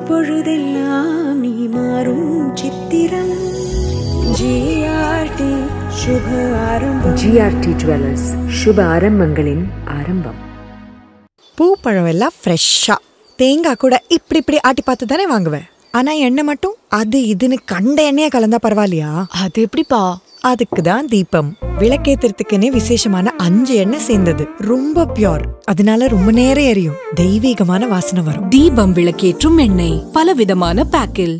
பொழுதெல்லாம் நீ மாறும் சித்திரம் ஜிஆர்டி சுப ஆரம்பம் ஜிஆர்டி ஜுவல்லர்ஸ் சுப ஆரம்பங்களின் ஆரம்பம் பூ பழம் எல்லாம் ஃப்ரெஷ்ஷா தேங்காய் கூட இப்படி இப்படி ஆட்டி பார்த்து தானே வாங்குவேன் ஆனா எண்ணெய் மட்டும் அது இதுன்னு கண்ட எண்ணெயா கலந்தா பரவாயில்லையா அது எப்படிப்பா அதுக்கு தான் தீபம் விளக்கேத்துறதுக்குன்னே விசேஷமான அஞ்சு எண்ணெய் சேர்ந்தது ரொம்ப பியோர் அதனால ரொம்ப நேரம் எரியும் தெய்வீகமான வாசனை வரும் தீபம் விளக்கேற்றும் எண்ணெய் பலவிதமான பேக்கில்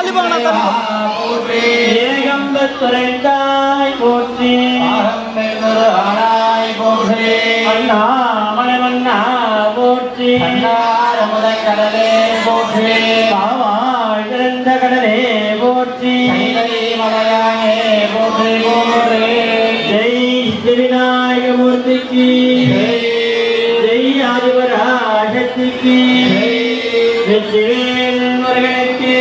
தள்ளிப்பாங்கண்ணா தள்ளி ஏகம்பத்துரைந்தாய் போற்றி ஆனாய் போற்றே அண்ணாமலை மன்னா போற்றி கடலே போற்றே காவாய் திறந்த கடலே போற்றி மலையானே போற்றே போற்றே ஜெய் சித்திவிநாயகமூர்த்திக்கு ஜெய் ஆதிபராசக்திக்கு வெற்றிவேல் முருகனுக்கு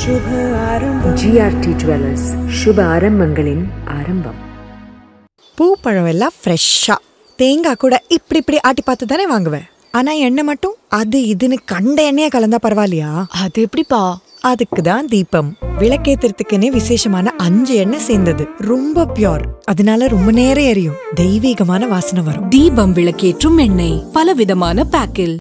शुभ आरम्भम् ஜிஆர்டி ஜுவல்லர்ஸ் சுப ஆரம்பங்களின் ஆரம்பம் பூ பழம் எல்லாம் ஃப்ரெஷ்ஷா தேங்காய் கூட இப்படி இப்படி ஆட்டி பார்த்து தானே வாங்குவேன் ஆனா எண்ணெய் மட்டும் அது இதுன்னு கண்ட எண்ணெய கலந்தா பரவாயில்லையா அது எப்படிப்பா அதுக்கு தான் தீபம் விளக்கேத்துறதுக்குன்னே விசேஷமான அஞ்சு எண்ணெய் சேர்ந்தது ரொம்ப பியோர் அதனால ரொம்ப நேரம் எரியும் தெய்வீகமான வாசனை வரும் தீபம் விளக்கேற்றும் எண்ணெய் பலவிதமான பேக்கில்